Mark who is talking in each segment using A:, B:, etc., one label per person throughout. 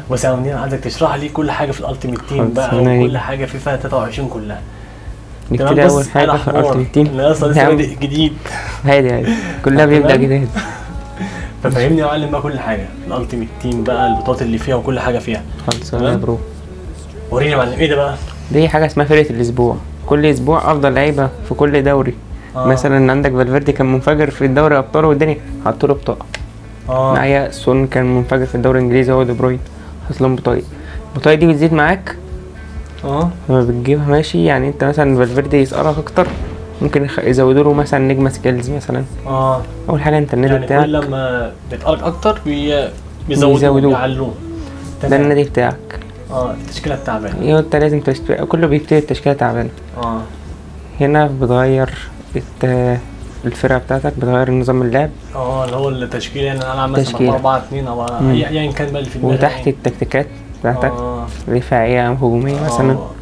A: بص يا منير عايزك تشرح لي كل حاجه في الالتيميت تيم
B: خلاص،
A: بقى
B: أنا
A: وكل
B: هيك.
A: حاجه في فيها 23 كلها
B: نبتدي
A: بص،
B: اول حاجه
A: أنا
B: في
A: حمار.
B: الالتيميت تيم
A: انا اصلا لسه بادئ جديد
B: عادي عادي كلها
A: تمام.
B: بيبدا جديد
A: ففهمني يا معلم بقى كل حاجه الالتيميت تيم بقى البطولات اللي فيها وكل حاجه فيها
B: خلصانه يا
A: تمام.
B: برو
A: وريني يا معلم ايه ده بقى
B: دي حاجه اسمها فرقه الاسبوع كل اسبوع افضل لعيبه في كل دوري
A: آه.
B: مثلا عندك فالفيردي كان منفجر في الدوري ابطال والدنيا حطوا له بطاقه
A: اه
B: معايا سون كان منفجر في الدوري الانجليزي هو دي بروين حصل لهم بطاقه البطاقه دي بتزيد معاك
A: اه
B: لما بتجيبها ماشي يعني انت مثلا فالفيردي يسقرك اكتر ممكن يخ- يزودوا له مثلا نجمه سكيلز مثلا
A: اه
B: اول حاجه انت النادي
A: يعني
B: بتاعك
A: كل لما بيتقلق اكتر بي... بيزودوه
B: بيزودوه.
A: بيعلوه
B: ده
A: تمام.
B: النادي بتاعك
A: اه التشكيله التعبانه
B: ايوه انت لازم تشت... كله بيبتدي التشكيله تعبانه
A: اه
B: هنا بتغير الت... الفرقه بتاعتك بتغير نظام اللعب
A: اه اللي هو التشكيله يعني انا العب مثلا
B: تشكيلة.
A: 4 4 2 او
B: مم.
A: اي ايا كان بقى اللي في دماغي
B: وتحت
A: يعني.
B: التكتيكات بتاعتك
A: اه
B: دفاعيه او هجوميه مثلا
A: آه.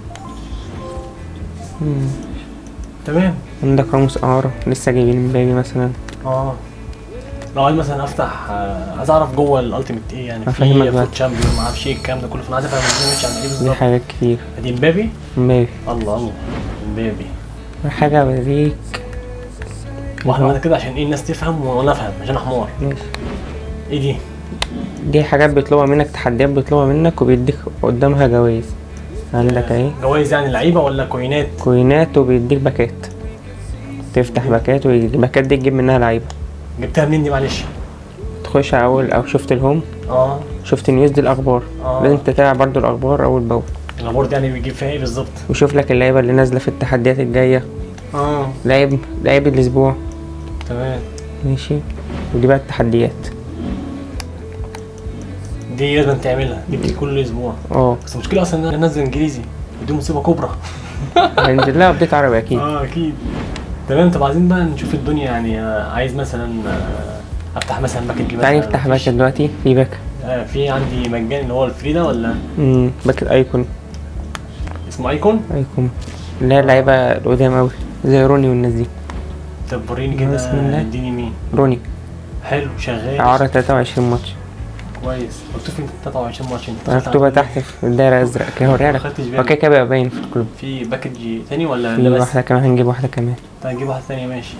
B: مم.
A: تمام
B: عندك راموس اعاره لسه جايبين مبابي مثلا
A: اه لو عايز مثلا افتح آه، عايز اعرف جوه الالتيميت ايه يعني
B: هفهمك
A: في
B: بقى.
A: فوت شامبيون ما اعرفش ايه الكلام ده كله فانا عايز افهم الدنيا ماشيه عن ايه
B: دي
A: بالظبط
B: حاجات كتير
A: دي مبابي
B: مبابي
A: الله الله مبابي
B: حاجه اوريك
A: واحده واحده كده عشان ايه الناس تفهم وانا افهم عشان انا حمار
B: ماشي
A: ايه دي
B: دي حاجات بيطلبها منك تحديات بيطلبها منك وبيديك قدامها جوائز عندك اهي
A: جوائز يعني لعيبه ولا كوينات
B: كوينات وبيديك باكات تفتح باكات والباكات دي تجيب منها لعيبه
A: جبتها منين دي معلش
B: تخش على اول او شفت الهوم
A: اه
B: شفت نيوز دي الاخبار
A: اه
B: لازم تتابع برضو الاخبار اول باول
A: الابورد يعني بيجيب فيها ايه بالظبط
B: وشوف لك اللعيبه اللي نازله في التحديات الجايه
A: اه
B: لعيب لعيب الاسبوع
A: تمام
B: ماشي ودي بقى التحديات
A: دي لازم تعملها دي بتيجي كل اسبوع
B: اه
A: بس المشكله اصلا ان انا انزل انجليزي ودي مصيبه كبرى
B: هينزل لها ابديت عربي اكيد
A: اه اكيد تمام طب عايزين بقى نشوف الدنيا يعني آه، عايز مثلا آه، افتح مثلا باكج مثلا
B: تعالى نفتح
A: مفيش-
B: باكت دلوقتي في باك
A: آه في عندي مجاني اللي هو الفري ده ولا
B: امم باكت ايكون
A: اسمه ايكون
B: ايكون اللي هي اللعيبه القدام اوي زي روني والناس دي
A: طب وريني كده
B: بسم الله.
A: اديني مين
B: روني
A: حلو شغال
B: اعاره 23 ماتش
A: كويس مكتوب في 23 ماتش انت
B: مكتوبه تحت في الدايره ازرق كده هوريها
A: ما
B: لك
A: خدتش
B: هو
A: بالي
B: كده كده بيبقى باين في الكلوب
A: في باكج تاني ولا
B: في
A: ده بس
B: واحده كمان هنجيب واحده كمان
A: طيب نجيب واحد تاني ماشي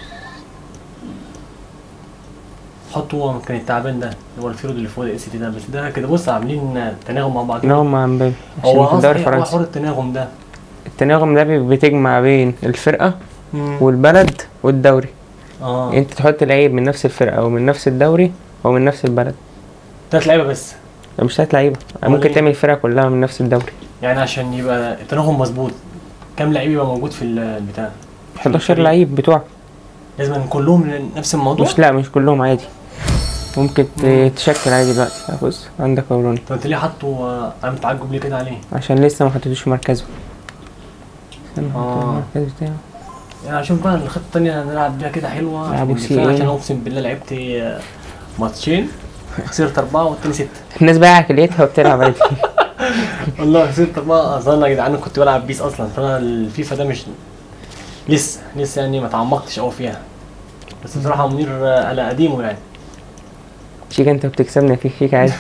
A: حطوا كان التعبان ده اللي هو الفيرود اللي فوق الاس تي ده بس ده كده بص عاملين تناغم مع بعض
B: تناغم مع مبابي
A: هو
B: عشان في الدوري
A: قصدي هو
B: الفرنسي
A: حوار التناغم ده
B: التناغم ده بي- بتجمع بين الفرقه
A: مم.
B: والبلد والدوري
A: اه
B: انت تحط لعيب من نفس الفرقه او من نفس الدوري او من نفس البلد
A: تلات لعيبه بس
B: ده مش تلات لعيبه
A: أمال
B: ممكن
A: ايه؟
B: تعمل الفرقه كلها من نفس الدوري
A: يعني عشان يبقى التناغم مظبوط كام لعيب يبقى موجود في ال- البتاع
B: 11 لعيب بتوعك
A: لازم أن كلهم نفس الموضوع
B: مش لا مش كلهم عادي ممكن ت- تشكل عادي دلوقتي بص عندك اوروني
A: طب انت ليه حاطه آه، انا متعجب ليه كده عليه
B: عشان لسه ما حطيتوش في مركزه استنى أحط
A: آه.
B: المركز بتاعه
A: يعني اشوف بقى الخطه التانيه هنلعب بيها كده حلوه
B: لعبوا
A: عشان
B: سي
A: الدفاع،
B: إيه؟
A: عشان اقسم بالله لعبت آه، ماتشين خسرت اربعه والتاني سته
B: الناس بقى عقليتها وبتلعب عادي
A: والله خسرت اربعه اصلا يا جدعان أنا كنت بلعب بيس اصلا فانا الفيفا ده مش لسه لسه يعني ما تعمقتش قوي فيها بس بصراحه منير آه، انا قديمه يعني
B: شيك انت بتكسبنا فيك فيك عادي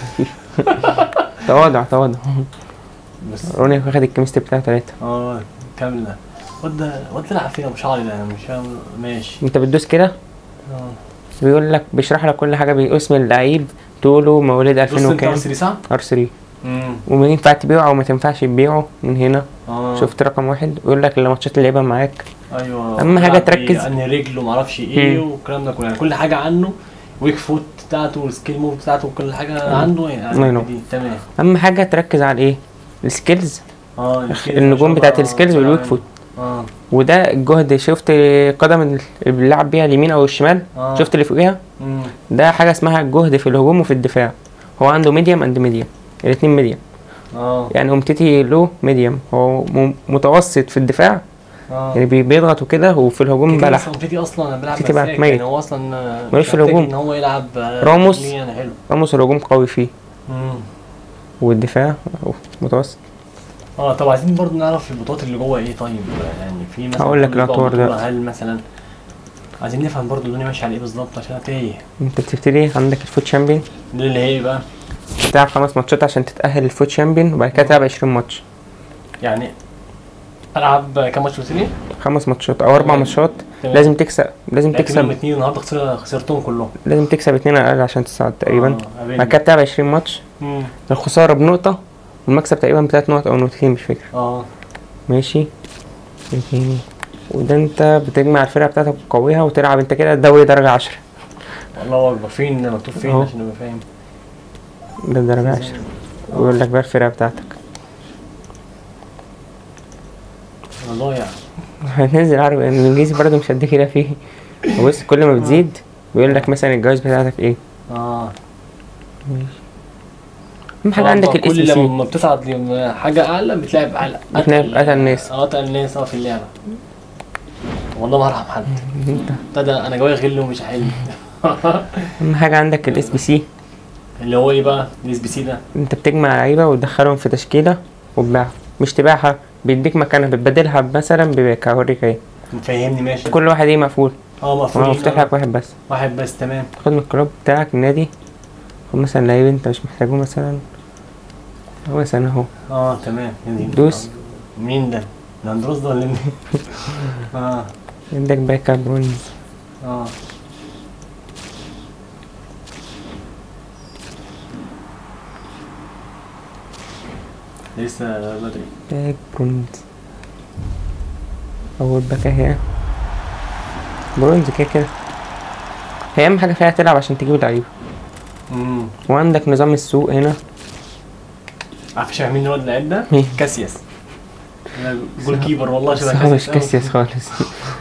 B: تواضع تواضع
A: بس
B: روني واخد الكيمستري بتاعه تلاتة
A: اه كامله واد واد تلعب فينا مش عارف ده انا مش فاهم ماشي
B: انت بتدوس كده
A: اه
B: بيقول لك بيشرح لك كل حاجه باسم اللعيب تقوله مواليد
A: بص
B: 2000
A: انت
B: وكام
A: ارسلي صح؟
B: ار 3
A: امم
B: وما ينفع تبيعه او ما تنفعش تبيعه من هنا
A: اه
B: شفت رقم واحد ويقول لك الماتشات اللي لعبها معاك
A: ايوه
B: أهم حاجة
A: بيلعب
B: تركز.
A: بيه، انهي رجل وما اعرفش ايه
B: مم.
A: والكلام ده كله يعني كل حاجه عنه ويك فوت بتاعته والسكيل موف بتاعته وكل حاجه عنده
B: الله
A: يعني
B: ينور.
A: دي تمام
B: اهم حاجه تركز على ايه السكيلز
A: اه السكيلز
B: النجوم
A: ما شاء
B: بتاعت
A: الله
B: السكيلز
A: طلع
B: والويك
A: عينه.
B: فوت
A: اه
B: وده الجهد شفت قدم اللي بيلعب بيها اليمين او الشمال
A: اه
B: شفت اللي فوقيها
A: مم.
B: ده حاجه اسمها الجهد في الهجوم وفي الدفاع هو عنده ميديوم اند ميديوم الاتنين ميديوم
A: اه
B: يعني امتيتي له ميديوم هو م- متوسط في الدفاع
A: اه
B: يعني بي- بيضغط وكده وفي الهجوم
A: كده
B: بلح
A: اصلا تيتي اصلا انا بلعب
B: تيتي بقى
A: مساك
B: ميت.
A: يعني هو اصلا آه،
B: ملوش في
A: محتاج
B: الهجوم.
A: ان هو يلعب آه،
B: راموس.
A: ليه يعني حلو
B: راموس الهجوم قوي فيه
A: مم.
B: والدفاع متوسط
A: اه طب عايزين برضو نعرف البطولات اللي جوه ايه طيب يعني في مثلا
B: هقول لك
A: كل أسبوع
B: الأطوار
A: بطولة،
B: دلوقتي.
A: هل مثلا عايزين نفهم برضو الدنيا ماشيه على ايه بالظبط عشان انا تايه
B: انت بتبتدي عندك الفوت شامبيون
A: دي اللي هي إيه بقى
B: تلعب خمس ماتشات عشان تتأهل للفوت شامبيون وبعد كده تلعب 20 ماتش
A: يعني العب كام ماتش قلت لي؟
B: خمس ماتشات او اربع
A: تمام.
B: ماتشات
A: تمام.
B: لازم تكسب لازم
A: لعبت منهم
B: تكسب
A: اتنين النهارده خسر- خسرتهم كلهم
B: لازم تكسب اتنين على الاقل عشان تصعد تقريبا
A: آه، قابلني.
B: بعد كده بتلعب 20 ماتش
A: مم.
B: الخسارة بنقطة والمكسب تقريبا بتلات نقط او نقطتين مش فاكر
A: اه
B: ماشي ايه تاني وده انت بتجمع الفرقة بتاعتك وتقويها وتلعب انت كده الدوري درجة عشرة
A: الله اكبر فين مكتوب فين
B: أهو.
A: عشان ابقى فاهم
B: ده درجة عشرة ويقول لك بقى الفرقة بتاعتك
A: والله يعني
B: هننزل عربي الانجليزي برضه مش قد كده فيه بص كل ما بتزيد بيقول لك مثلا الجواز بتاعتك ايه
A: اه
B: اهم حاجة عندك
A: كل
B: الاس سي
A: لما بتصعد لم- حاجه اعلى بتلعب على
B: بتلعب أتقل ناس.
A: اه اتقل ناس اه في اللعبه والله ما ارحم حد ابتدى انا جوايا غل ومش حل
B: اهم حاجة عندك الاس بي سي
A: اللي هو ايه بقى الاس بي سي ده
B: انت بتجمع لعيبة وتدخلهم في تشكيلة وتبيعها مش تبيعها بيديك مكانها بتبدلها مثلا بباك هوريك ايه
A: فهمني ماشي
B: كل واحد ايه مقفول
A: اه
B: هو
A: مفهوم
B: مفتوح لك واحد بس
A: واحد بس تمام
B: تاخد من الكلوب بتاعك النادي خد مثلا لعيب انت مش محتاجه مثلا هو مثلا اهو
A: اه تمام
B: دوس.
A: مين ده؟ ده اندروس ده ولا مين؟ اه
B: عندك باك اب برونز
A: اه لسه بدري
B: باك برونز اول باك اهي برونز كده كده هي اهم حاجه فيها تلعب عشان تجيب لعيبه
A: امم
B: وعندك نظام السوق هنا
A: عارف شبه مين الواد اللعيب ده؟
B: مين؟
A: كاسياس جول كيبر والله
B: بس
A: شبه
B: هو مش
A: أوي.
B: كاسياس خالص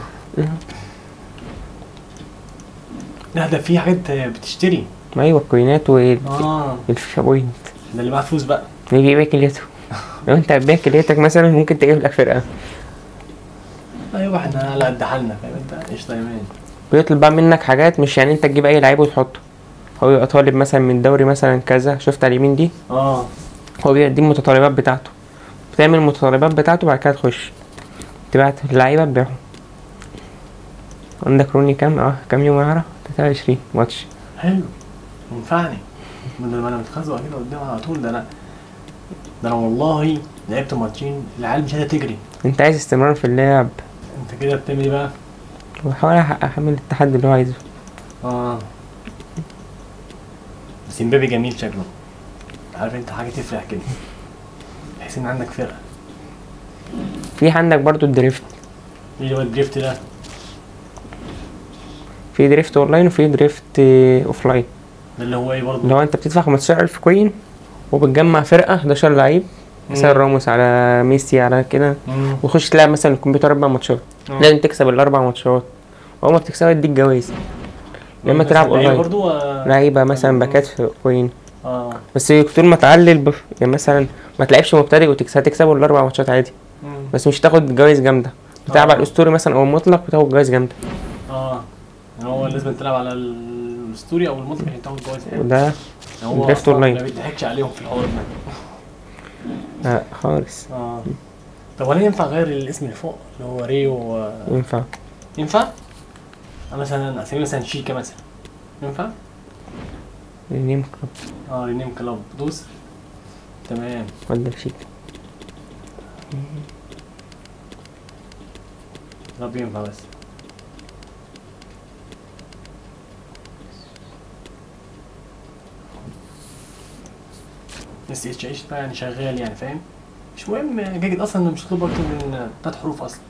A: لا ده في حاجات بتشتري
B: ايوه الكوينات
A: اه
B: والفيفا بوينت
A: ده اللي معاه فلوس بقى
B: يجي يبيع كليته لو انت هتبيع كليتك مثلا ممكن تجيب لك فرقه
A: ايوه احنا على قد حالنا فاهم انت قشطه يا مان
B: بيطلب بقى منك حاجات مش يعني انت تجيب اي لعيب وتحطه هو يبقى طالب مثلا من دوري مثلا كذا شفت على اليمين دي
A: اه
B: هو بيدي المتطلبات بتاعته بتعمل المتطلبات بتاعته بعد كده تخش تبعت اللعيبه تبيعهم عندك روني كام اه كام يوم يعرف 23 ماتش
A: حلو ينفعني بدل ما انا متخزق كده قدام على طول ده انا ده انا والله لعبت ماتشين العيال مش قادره تجري
B: انت عايز استمرار في اللعب
A: انت كده بتعمل ايه بقى؟
B: وحاول أح- احمل التحدي اللي هو عايزه
A: اه بس امبابي جميل شكله عارف انت حاجه تفرح كده تحس ان عندك فرقه
B: في عندك برضو الدريفت
A: ايه اللي هو الدريفت ده؟
B: في دريفت اونلاين وفي دريفت اوف لاين
A: ده اللي هو ايه برضه؟
B: اللي هو انت بتدفع 15000 كوين وبتجمع فرقه 11 لعيب مثلا
A: مم.
B: راموس على ميسي على كده
A: مم.
B: وخش تلعب مثلا الكمبيوتر اربع ماتشات
A: آه.
B: لازم تكسب الاربع ماتشات واول ما بتكسبها يديك جوائز يا اما
A: بس
B: تلعب
A: اللعيبة
B: اونلاين
A: برضه آه،
B: لعيبه مثلا باكات في كوين
A: اه
B: بس طول ما تعلل بف... يعني مثلا ما تلعبش مبتدئ وتكسب تكسبه الاربع ماتشات عادي
A: مم.
B: بس مش تاخد جوائز جامده بتلعب
A: آه.
B: على الاسطوري مثلا او المطلق بتاخد جوائز جامده
A: اه يعني هو لازم تلعب على الستوري او المطلق عشان تاخد جواز يعني
B: وده
A: هو
B: دريفت
A: أصلاً
B: أونلاين.
A: ما بيضحكش عليهم في الحوار ده
B: آه خالص
A: اه طب ولا ينفع اغير الاسم اللي فوق اللي هو ريو آه،
B: ينفع
A: ينفع؟ أنا مثلا اسميه مثلا شيكا مثلا ينفع؟
B: نيم كلوب
A: اه رينيم كلاب دوس تمام
B: ولا شيك
A: رب ينفع بس اس اتش اتش بقى يعني شغال يعني فاهم مش مهم جاجد اصلا مش مطلوب اكتر من تلات حروف اصلا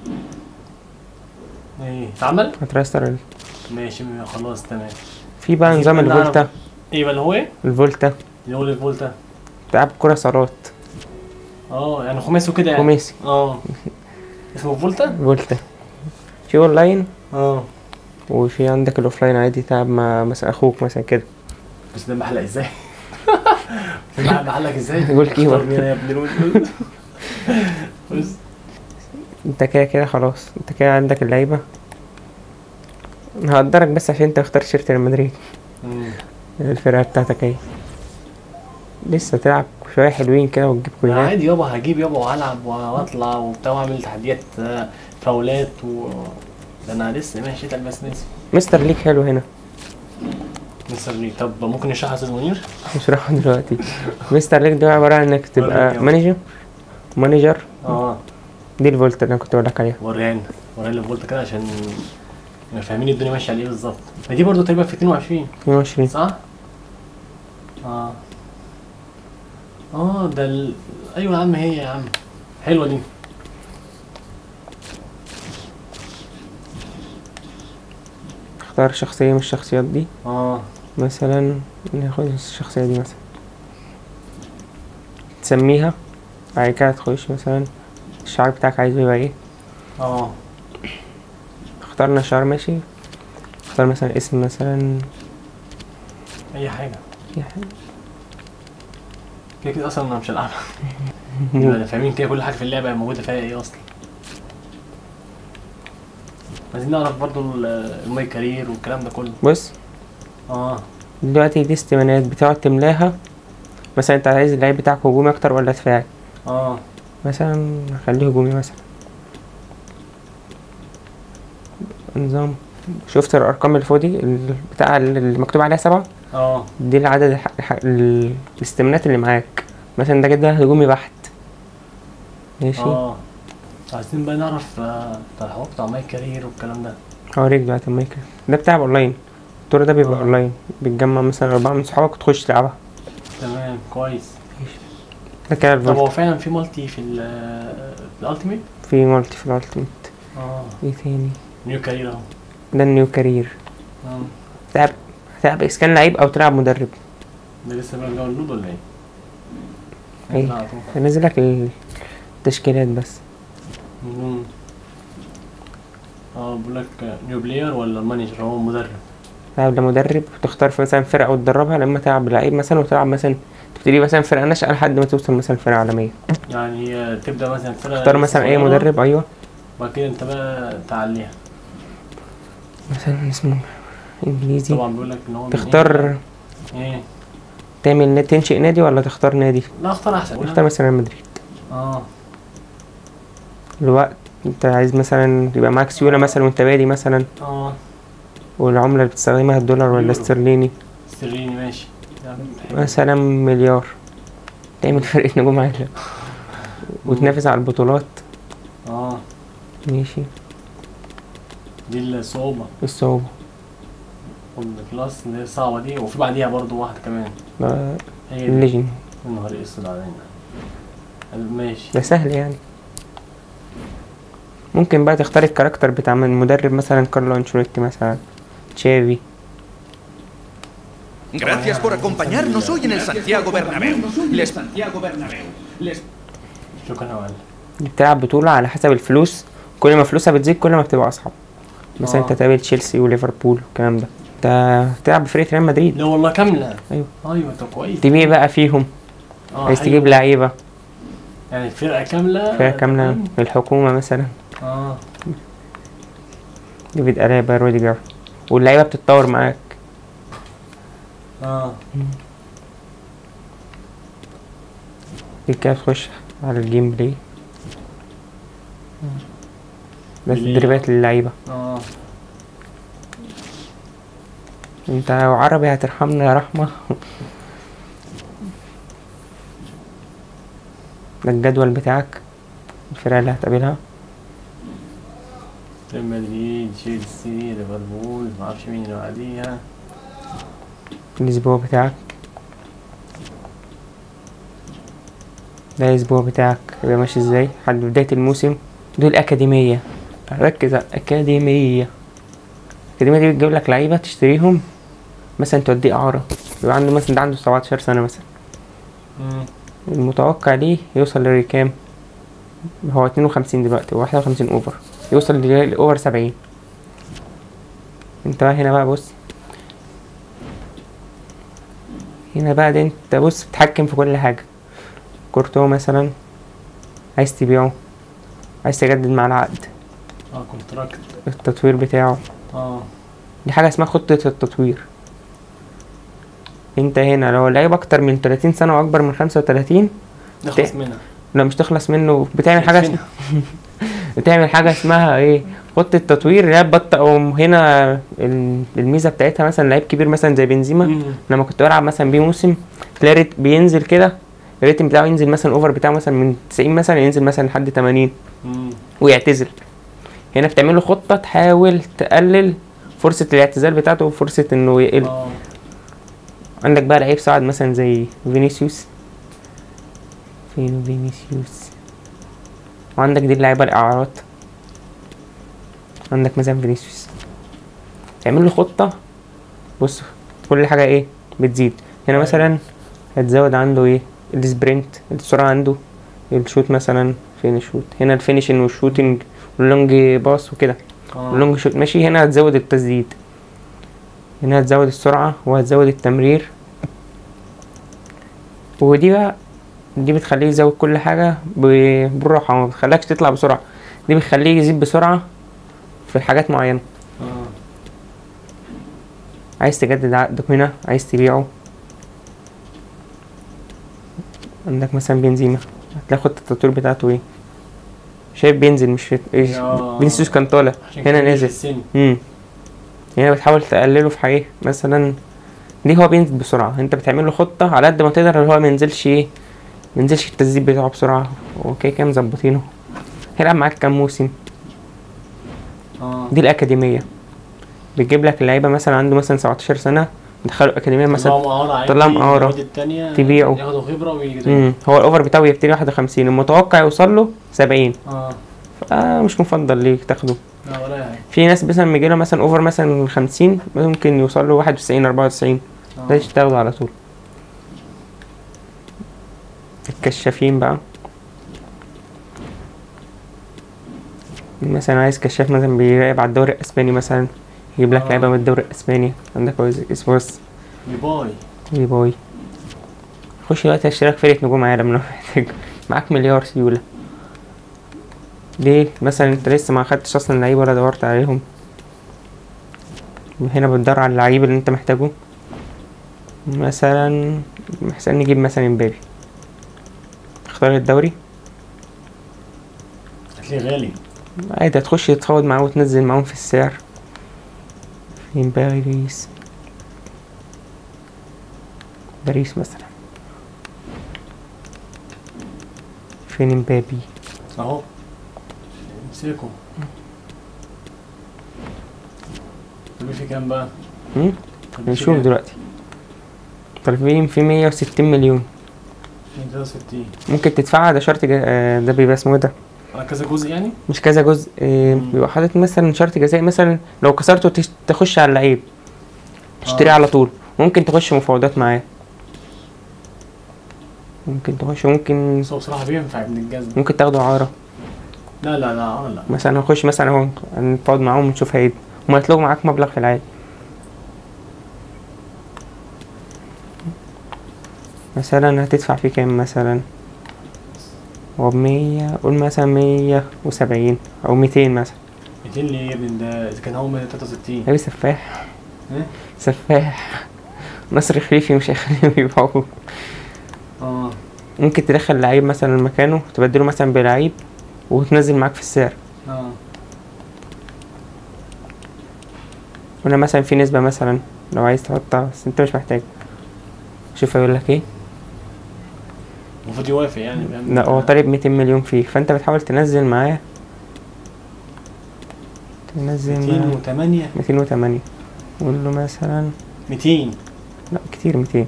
A: ايه اتعمل
B: هترستر
A: ماشي خلاص تمام
B: في بقى
A: عايزين
B: نظام
A: بقى نعرف-
B: الفولتا
A: ايه بقى اللي هو ايه
B: الفولتا
A: اللي هو الفولتا
B: بتلعب كرة صالات
A: اه يعني خماسي وكده يعني
B: خماسي
A: اه اسمه فولتا
B: فولتا في اونلاين
A: اه
B: وفي عندك الاوفلاين عادي تلعب مع مثلا اخوك مثلا كده
A: بس ده محلق ازاي؟ ده محلق ازاي؟
B: جول كيبر.
A: اختار مين يا ابن الولد بص
B: انت كده كده خلاص انت كده عندك اللعيبة هقدرك بس عشان انت اخترت شيرت ريال مدريد
A: مم.
B: الفرقة بتاعتك اهي لسه تلعب شوية حلوين كده وتجيب
A: أنا
B: كوينات
A: عادي يابا هجيب يابا والعب واطلع وبتاع واعمل تحديات آه، فاولات و ده انا لسه ماشي اتقل بس ناسي
B: مستر ليك حلو هنا
A: مستر ليج طب ممكن نشرحها يا استاذ منير؟
B: نشرحه دلوقتي مستر ليج ده عبارة عن انك تبقى
A: وريني.
B: مانجر مانجر
A: اه
B: دي الفولت اللي انا كنت بقول لك عليها
A: ورينا ورينا الفولت كده عشان نبقى فاهمين الدنيا ماشيه على ايه بالظبط ما دي برضه تقريبا في 22
B: 22
A: صح؟ اه اه ده ال... ايوه يا عم هي يا عم حلوه دي
B: اختار شخصية من الشخصيات دي
A: اه
B: مثلا ناخد الشخصية دي مثلا تسميها بعد كده تخش مثلا الشعار بتاعك عايزه يبقى ايه
A: اه
B: اخترنا شعار ماشي اختار مثلا اسم مثلا
A: اي حاجه
B: أي حاجة.
A: كده كده اصلا انا مش هلعبها يبقى فاهمين كده كل حاجه في اللعبه موجوده فيها ايه اصلا عايزين نعرف برضو ال- الماي كارير والكلام ده كله
B: بص
A: اه
B: دلوقتي دي استمانات بتقعد تملاها مثلا انت عايز اللعيب بتاعك هجومي اكتر ولا دفاعي
A: اه
B: مثلا خليه هجومي مثلا نظام شفت الارقام اللي فوق دي ال- بتاع اللي مكتوب عليها سبعة
A: اه
B: دي العدد الح... الح... ال- الاستمنات اللي معاك مثلا ده كده هجومي بحت ماشي
A: اه عايزين بقى نعرف آه، بتاع الحوار بتاع ماي كارير والكلام ده
B: هوريك دلوقتي المايك ده بتاع اونلاين الدور ده بيبقى
A: آه.
B: اونلاين بتجمع مثلا اربعة من صحابك وتخش تلعبها
A: تمام كويس
B: ده كده
A: طب هو
B: الفولت
A: فعلا في مالتي في ال في الالتيميت
B: في مالتي في الالتيميت
A: اه
B: ايه تاني
A: نيو كارير اهو
B: ده النيو كارير
A: آه.
B: تلعب تلعب اسكان لعيب او تلعب مدرب
A: ده لسه بقى داونلود ولا ايه؟
B: أي.
A: لا، على طول.
B: هنزل لك التشكيلات بس
A: مم. اه بقول لك نيو بلاير ولا مانجر هو مدرب
B: تلعب لمدرب تختار في مثلا فرقة وتدربها لما تلعب لعيب مثلا وتلعب مثلا تبتدي مثلا فرقة ناشئة لحد ما توصل مثلا فرقة عالمية
A: يعني آه، تبدا مثلا فرقه
B: تختار
A: لسه
B: مثلا أي
A: صغيرة،
B: مدرب أيوه
A: وبعد كده انت بقى تعليها
B: مثلا اسمه إنجليزي
A: طبعا بيقول لك ان هو من
B: تختار
A: ايه ايه
B: تعمل نا- تنشئ نادي ولا تختار نادي
A: لا اختار احسن
B: اختار مثلا ريال مدريد
A: اه
B: الوقت انت عايز مثلا يبقى معاك سيولة مثلا وانت بادي مثلا
A: اه
B: والعملة اللي بتستخدمها الدولار ولا
A: يورو.
B: استرليني
A: سريني ماشي يعني حلو.
B: مثلا مليار تعمل فرقة نجوم عالية وتنافس على البطولات
A: اه
B: ماشي
A: دي الصعوبة
B: الصعوبة
A: الكلاس اللي هي الصعبة دي وفي بعديها برضو واحدة كمان
B: ده
A: هي دي
B: الليجن
A: النهار اسود علينا ماشي
B: ده سهل يعني ممكن بقى تختار الكاركتر بتاع من المدرب مثلا كارلو انشيلوتي مثلا تشافي
C: Gracias por acompañarnos hoy en el Santiago Bernabéu. Les
A: شكرا يا معلم
B: دي بتلعب بطولة على حسب الفلوس كل ما فلوسها بتزيد كل ما بتبقى أصعب مثلا
A: آه.
B: انت تقابل تشيلسي وليفربول والكلام ده انت بتلعب بفرقة ريال مدريد
A: لا والله كاملة
B: أيوة.
A: ايوه طب كويس
B: تبيع بقى فيهم
A: اه
B: عايز
A: حلو.
B: تجيب لعيبة
A: يعني فرقة كاملة
B: فرقة كاملة
A: تمام.
B: الحكومة مثلا
A: اه
B: ديفيد ألابا روديجر واللعيبة بتتطور معاك
A: اه
B: دي كده تخش على الجيم بلاي ده
A: بلاي.
B: تدريبات للعيبة
A: اه
B: انت لو عربي هترحمنا يا رحمة ده الجدول بتاعك الفرقة اللي هتقابلها
A: ريال مدريد تشيلسي ليفربول معرفش مين اللي بعديها
B: الأسبوع بتاعك ده الأسبوع بتاعك يبقى ماشي ازاي لحد بداية الموسم دول أكاديمية ركز على الأكاديمية الأكاديمية دي بتجيب لك لعيبة تشتريهم مثلا توديه إعارة يبقى عنده مثلا ده عنده 17 سنة مثلا
A: مم.
B: المتوقع ليه يوصل لريكام هو 52 دلوقتي و 51 اوفر يوصل لاوفر 70 انت بقى هنا بقى بص هنا بقى ده انت بص بتتحكم في كل حاجة كورتو مثلا عايز تبيعه عايز تجدد مع العقد
A: اه كونتراكت
B: التطوير بتاعه
A: اه
B: دي حاجة اسمها خطة التطوير انت هنا لو لعيب اكتر من 30 سنة واكبر من 35
A: نخلص منها
B: لو مش تخلص منه بتعمل حاجة
A: تدفنها.
B: بتعمل حاجه اسمها ايه خطه تطوير اللي هي بط هنا ال- الميزه بتاعتها مثلا لعيب كبير مثلا زي بنزيما
A: مم.
B: لما كنت بلعب مثلا بيه موسم تلاقي ريت بينزل كده الريتم بتاعه ينزل مثلا اوفر بتاعه مثلا من 90 مثلا ينزل مثلا لحد 80
A: مم.
B: ويعتزل هنا بتعمل له خطه تحاول تقلل فرصه الاعتزال بتاعته وفرصه انه يقل
A: اه
B: عندك بقى لعيب صاعد مثلا زي فينيسيوس فين فينيسيوس وعندك دي اللعيبه الاعارات عندك مثلا فينيسيوس تعمل له خطه بص كل حاجه ايه بتزيد هنا
A: أيوة.
B: مثلا هتزود عنده ايه السبرنت السرعه عنده الشوت مثلا فين الشوت هنا الفينيشنج والشوتنج واللونج باص وكده
A: اه
B: اللونج شوت ماشي هنا هتزود التسديد هنا هتزود السرعة وهتزود التمرير ودي بقى دي بتخليه يزود كل حاجة ب- بالراحة ما بتخليكش تطلع بسرعة دي بتخليه يزيد بسرعة في حاجات معينة
A: اه
B: عايز تجدد عقدك هنا عايز تبيعه عندك مثلا بنزيما هتلاقي خطة التطوير بتاعته ايه شايف بينزل مش إيه
A: آه.
B: فينيسيوس كان طالع
A: عشان
B: هنا
A: كده
B: نازل
A: السن
B: امم هنا بتحاول تقلله في حاجه مثلا دي هو بينزل بسرعه انت بتعمل له خطه على قد ما تقدر اللي هو ما ينزلش ايه ما ينزلش التسديد بتاعه بسرعه اوكي كده مظبطينه هيلعب معاك كام موسم
A: اه
B: دي الاكاديميه بتجيب لك اللعيبه مثلا عنده مثلا 17 سنه دخلوا اكاديميه مثلا
A: طلعهم اعاره عادي
B: طلعهم إعارة.
A: الواد التانية
B: تبيعه.
A: ياخدوا خبره ويجي
B: امم هو الاوفر بتاعه يبتدي 51 المتوقع يوصل له 70
A: اه
B: آه مش مفضل ليك تاخده
A: لا ولا حاجه
B: في ناس مثلا مجيله مثلا اوفر مثلا 50 ممكن يوصل له 91 94
A: آه.
B: ده تاخده على طول الكشافين بقى مثلا عايز كشاف مثلا بيراقب على الدوري الاسباني مثلا يجيب لك
A: آه.
B: لعيبه من الدوري الاسباني عندك عايز اسبورس
A: باي
B: وي باي خش دلوقتي اشترك فرقة نجوم عالم لو محتاج معاك مليار سيولة ليه مثلا انت لسه ما خدتش اصلا لعيب ولا دورت عليهم هنا بتدور على اللعيب اللي انت محتاجه مثلا محتاج نجيب مثلا امبابي اختار الدوري
A: هتلاقيه غالي
B: عادي هتخش تتفاوض معاه وتنزل معاهم في السعر فين باريس باريس مثلا فين امبابي
A: اهو امسكه طب في كام بقى؟
B: هم؟
A: طب في
B: نشوف
A: كام؟
B: دلوقتي طالبين في مية وستين مليون
A: 63
B: ممكن تدفعها ده شرط جا... آه، ده بيبقى اسمه إيه ده
A: على كذا جزء يعني؟
B: مش كذا جزء آه،
A: مم.
B: بيبقى حاطط مثلا شرط جزائي مثلا لو كسرته تش- تخش على اللعيب تشتريه
A: آه.
B: على طول ممكن تخش مفاوضات معاه ممكن تخش ممكن
A: بس هو بصراحه بينفع ابن الجزم
B: ممكن تاخده عارة
A: لا لا لا اه لا
B: مثلا هنخش مثلا اهو نتفاوض معاهم ونشوف هيد هما يطلبوا معاك مبلغ في العادي مثلا هتدفع فيه كام مثلا هو بمية قول مثلا مية وسبعين أو ميتين مثلا
A: 200 ليه يا ابني ده اذا كان هو 163
B: ده سفاح
A: ايه؟
B: سفاح نصر خليفي مش هيخليهم يبيعوه
A: اه
B: ممكن تدخل لعيب مثلا مكانه تبدله مثلا بلعيب وتنزل معاك في السعر
A: اه
B: هنا مثلا في نسبة مثلا لو عايز تحطها بس انت مش محتاج شوف هيقول لك ايه
A: المفروض يوافق يعني فاهم؟
B: لا هو طالب 200 مليون فيه فانت بتحاول تنزل معاه تنزل معاه
A: 208
B: 208 قول له مثلا
A: 200
B: لا كتير 200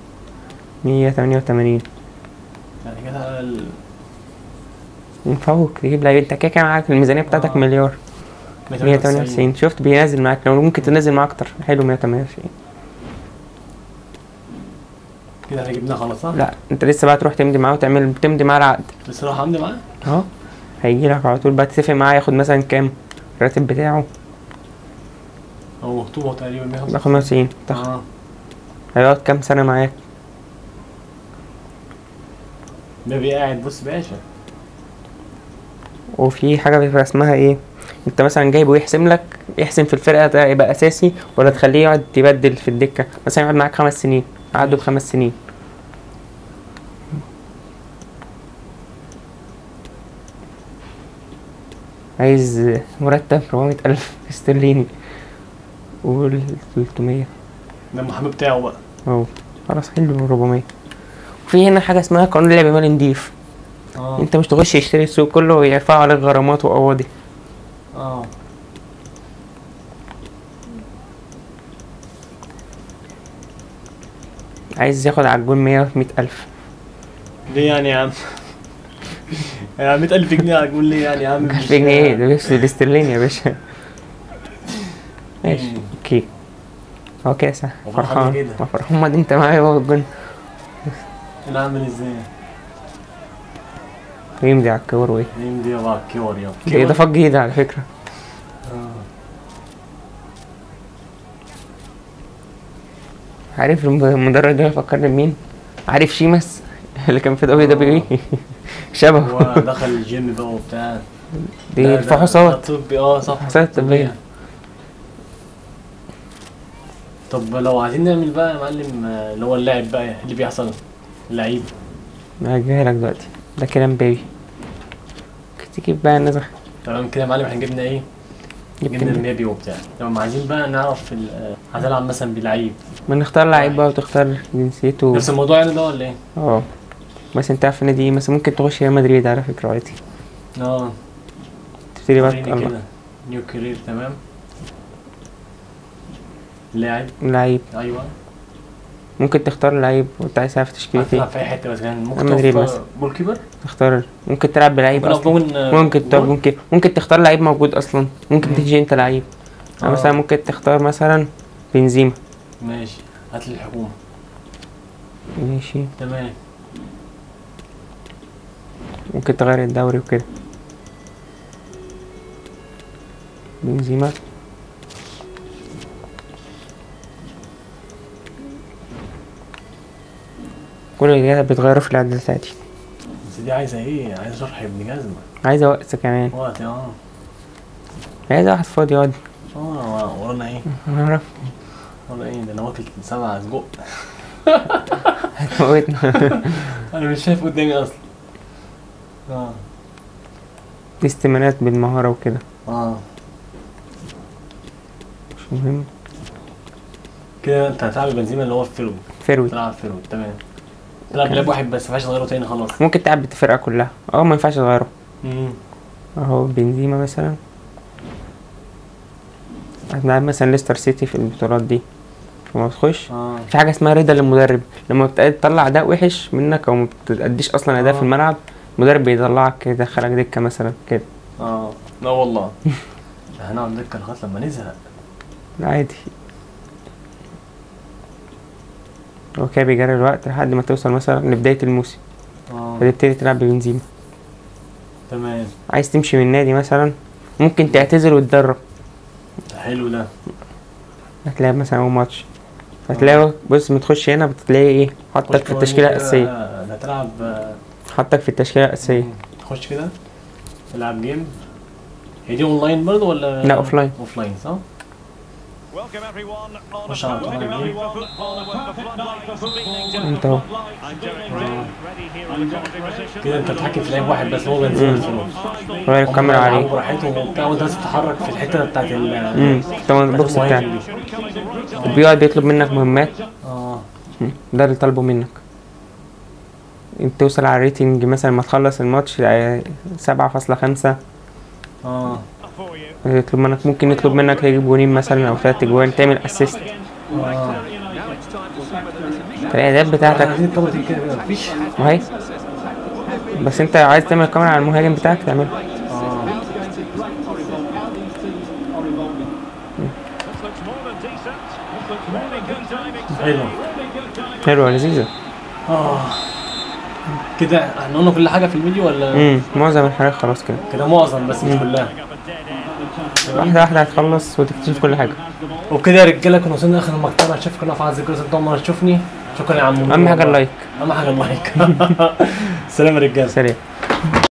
B: 188
A: يعني كده على ال
B: ينفعوك تجيب لعيب انت كده كده معاك الميزانية بتاعتك
A: آه.
B: مليار 198 شفت بينزل معاك لو ممكن تنزل معاه اكتر حلو 198
A: كده احنا جبناه خلاص صح؟
B: لا انت لسه بقى تروح تمضي معاه وتعمل تمضي معاه العقد
A: بصراحه عندي معاه
B: اهو هيجي لك على طول بقى تتفق معاه ياخد مثلا كام الراتب بتاعه
A: هو مكتوب تقريبا 195
B: ياخد 190 تاخد
A: اه
B: هيقعد كام سنة معاك
A: بيبي قاعد بص باشا
B: وفي حاجة بيبقى اسمها ايه انت مثلا جايبه يحسم لك يحسم في الفرقة ده يبقى اساسي ولا تخليه يقعد يبدل في الدكة مثلا يقعد معاك خمس سنين قعدوا بخمس سنين عايز مرتب 400 ألف استرليني قول 300
A: ده المحامي بتاعه بقى
B: اهو خلاص حلو 400 وفي هنا حاجة اسمها قانون لعب مال نضيف
A: اه
B: انت مش تخش يشتري السوق كله ويرفعوا عليك غرامات وقواضي
A: اه
B: عايز ياخد على الجون 100 100 ألف
A: ليه يعني يا عم يا عم 100000 جنيه هتقول ليه يعني يا عم مش-
B: 1000 جنيه ايه ده بس الاسترليني يا باشا ماشي
A: مم.
B: اوكي هو كده صح
A: هو فرحان
B: فرحان
A: كده.
B: ما فرحان ما انت معايا هو الجون
A: انا عامل ازاي؟
B: يمضي على الكور وايه
A: مين دي بقى كيور يا
B: دي اضافات جديدة على فكرة
A: آه.
B: عارف الم- المدرب ده فكرني بمين؟ عارف شيمس اللي كان في دبليو دبليو اي شبهه
A: هو دخل الجيم بقى وبتاع
B: دي
A: ده- ده-
B: فحوصات
A: ده طبي اه صح
B: فحوصات طبية
A: طب لو عايزين نعمل بقى يا معلم آه، اللي هو اللاعب بقى اللي بيحصل اللعيب
B: هجيبها لك دلوقتي ده كلام بيبي تجيب بقى النزخ
A: تمام كده يا معلم احنا جبنا ايه؟
B: جبت
A: جبنا
B: النبي.
A: النبي وبتاع تمام عايزين بقى نعرف ال- آه، عايز العب مثلا بلعيب
B: بنختار لعيب بقى وتختار جنسيته
A: نفس الموضوع يعني ده ولا ايه؟
B: اه بس انت عارف النادي ايه مثلا ممكن تخش ريال مدريد على فكرة عادي
A: اه
B: تبتدي بقى
A: وريني
B: تطلع
A: كده نيو كارير تمام لاعب
B: لعيب
A: ايوه
B: ممكن تختار لعيب وانت عايز تعرف تشكيلة
A: هتلعب
B: ايه
A: في اي حته بس كان ممكن
B: ريال مدريد
A: تقف
B: مثلا.
A: بول كيبر
B: تختار ممكن تلعب بلعيب
A: ممكن
B: اصلا
A: أقف جون-
B: ممكن تلعب
A: جون؟
B: ممكن ممكن تختار لعيب موجود اصلا ممكن
A: مم.
B: تيجي انت لعيب
A: آه.
B: أو مثلا ممكن تختار مثلا بنزيما
A: ماشي هات لي الحكومه
B: ماشي
A: تمام
B: ممكن تغير الدوري وكده بنزيما كل اللي بتغيره في الاعدادات عادي
A: بس دي عايزه ايه؟ عايزه شرح ابن جزمه
B: عايزة وقت كمان
A: وقت اه
B: عايزة واحد فاضي يقعد
A: اه ورانا ايه؟
B: نعرف
A: ورانا ايه؟ ده انا واكل سبع سجق
B: هتموتنا
A: انا مش شايف قدامي اصلا اه
B: دي استمارات بالمهارة وكده
A: اه
B: مش مهم
A: كده انت هتلعب بنزيما اللي هو في فيرو
B: فيروي
A: تلعب فيرو تمام تلعب بلعب واحد بس ما ينفعش تغيره تاني خلاص
B: ممكن تلعب بالفرقة كلها اه ما ينفعش تغيره
A: امم
B: اهو بنزيما مثلا هتلعب مثلا ليستر سيتي في البطولات دي وما تخش
A: اه
B: في حاجة اسمها رضا للمدرب لما بتطلع أداء وحش منك أو ما بتأديش أصلا أداء
A: آه.
B: في الملعب المدرب بيطلعك يدخلك دكة مثلا كده
A: اه لا والله هنقعد دكه لغايه لما نزهق
B: عادي هو كده بيجري الوقت لحد ما توصل مثلا لبداية الموسم
A: اه
B: فتبتدي تلعب ببنزيما
A: تمام
B: عايز تمشي من النادي مثلا ممكن تعتزل وتدرب
A: حلو ده
B: هتلاقي مثلا أول ماتش هتلاقي بص ما تخش هنا بتلاقي ايه حطك في
A: خش
B: التشكيلة
A: كده،
B: الأساسية
A: آه، ده هتلعب آه،
B: حطك في التشكيلة الأساسية
A: تخش كده تلعب جيم هي دي اونلاين برضه ولا
B: لا، أوفلاين.
A: اوفلاين صح؟
D: خش على طول
B: انت اهو
A: كده انت بتحكم في لعيب واحد بس هو بنزيما الفلوس
B: غير الكاميرا
A: هم يلعبوا
B: عليه
A: براحتهم وبتاع وانت بس تتحرك في الحته بتاعت ال
B: امم طبعا البوكس
A: بتاعت
B: بتاعك
A: المهاجم دي.
B: بيقعد يطلب منك مهمات
A: اه
B: مم. ده اللي طالبه منك انت توصل على الريتنج مثلا ما تخلص الماتش سبعة فاصلة خمسة
A: اه
B: يطلب منك ممكن يطلب منك تجيب جونين مثلا او تلات جوان تعمل اسيست
A: اه
B: الاهداف بتاعتك
A: عايزين الكاميرا تيجي كده كده مفيش
B: وهي بس انت عايز تعمل كاميرا على المهاجم بتاعك تعملها
A: اه حلو
B: حلوة لذيذة
A: اه كده احنا قلنا كل حاجه في الفيديو ولا
B: امم معظم الحاجات خلاص كده
A: كده معظم بس مش كلها
B: واحدة واحدة هتخلص وتكتشف كل حاجة
A: وبكده يا رجاله كنا وصلنا اخر المقطع شايف كنا في عز الجرس انت ما تشوفني شكرا يا عم
B: اهم حاجة اللايك
A: اهم حاجه اللايك سلام يا رجاله
B: سريع